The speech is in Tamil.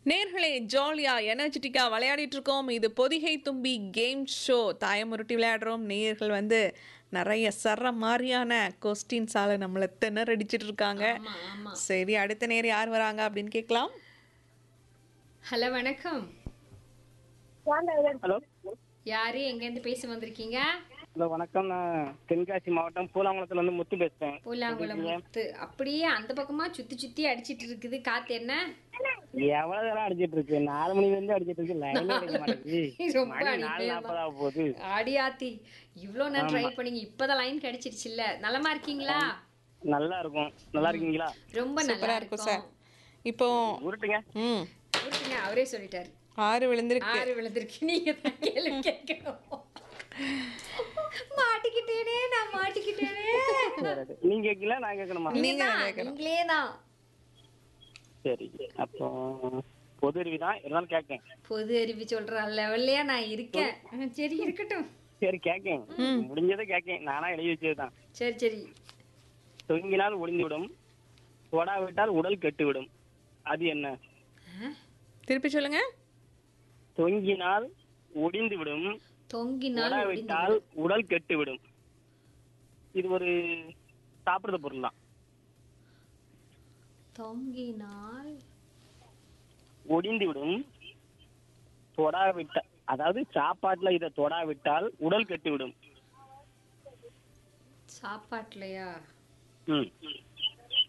நேர்களே ஜாலியா எனர்ஜெட்டிக்கா விளையாடிட்டு இருக்கோம் இது பொதிகை தும்பி கேம் ஷோ தாயமுருட்டி விளையாடுறோம் நேயர்கள் வந்து நிறைய சர மாதிரியான கொஸ்டின்ஸால நம்மளை திணறடிச்சிட்டு இருக்காங்க ஆமா ஆமா சரி அடுத்த நேர் யார் வராங்க அப்படின்னு கேட்கலாம் ஹலோ வணக்கம் ஹலோ யாரு எங்க இருந்து பேச வந்திருக்கீங்க ஹலோ வணக்கம் நான் தென்காசி மாவட்டம் பூலாங்குளத்துல இருந்து முத்து பேசுறேன் பூலாங்குளம் முத்து அப்படியே அந்த பக்கமா சுத்தி சுத்தி அடிச்சிட்டு இருக்குது காத்து என்ன எவ்வளவு நேரம் அடிச்சிட்டு இருக்கு நாலு மணில இருந்து அடிச்சிட்டு இருக்கு லைனே அடிக்க மாட்டேங்குது ரொம்ப மணி நாலு அடிப்பேன் நாற்பதா போகுது ஆடியாத்தி இவ்ளோ நேரம் ட்ரை பண்ணீங்க இப்பதான் லைன் கிடைச்சிருச்சு இல்ல நலமா இருக்கீங்களா நல்லா இருக்கும் நல்லா இருக்கீங்களா ரொம்ப சூப்பரா நல்லா இருக்கும் இருக்கும் சார் இப்போ உருட்டுங்க ம் விட்டுருங்க, அவரே சொல்லிட்டாரு ஆறு விழுந்திருக்கு ஆறு விழுந்திருக்கு நீங்க தான் கேள்வி கேட்கணும் மாட்டிக்கிட்டேனே நான் மாட்டிக்கிட்டேனே சரி, நீங்க கேட்கல நான் கேட்கணுமா நீங்க தான் நீங்களே தான் சரி அப்போ பொது அறிவு தான் இருந்தாலும் கேட்கேன் பொது அறிவு சொல்ற லெவல்லையா நான் இருக்கேன் ம், சரி இருக்கட்டும் சரி கேட்கேன் முடிஞ்சதை கேட்கேன் நானா எழுதி வச்சதுதான் சரி சரி தொங்கினால் ஒளிந்துவிடும் தொடாவிட்டால் உடல் கெட்டுவிடும் அது என்ன திருப்பி சொல்லுங்க தொங்கினால் ஒடிந்து விடும் தொங்கினால் ஒடிந்து தொடாவிட்டால் உடல் கெட்டுவிடும் இது ஒரு சாப்பிடுற பொருள் தான் தொங்கினால் ஒடிந்து விடும் தொடாவிட்ட அதாவது சாப்பாட்டுல இதை தொடாவிட்டால் உடல் கெட்டுவிடும் சாப்பாட்டுலயா ம்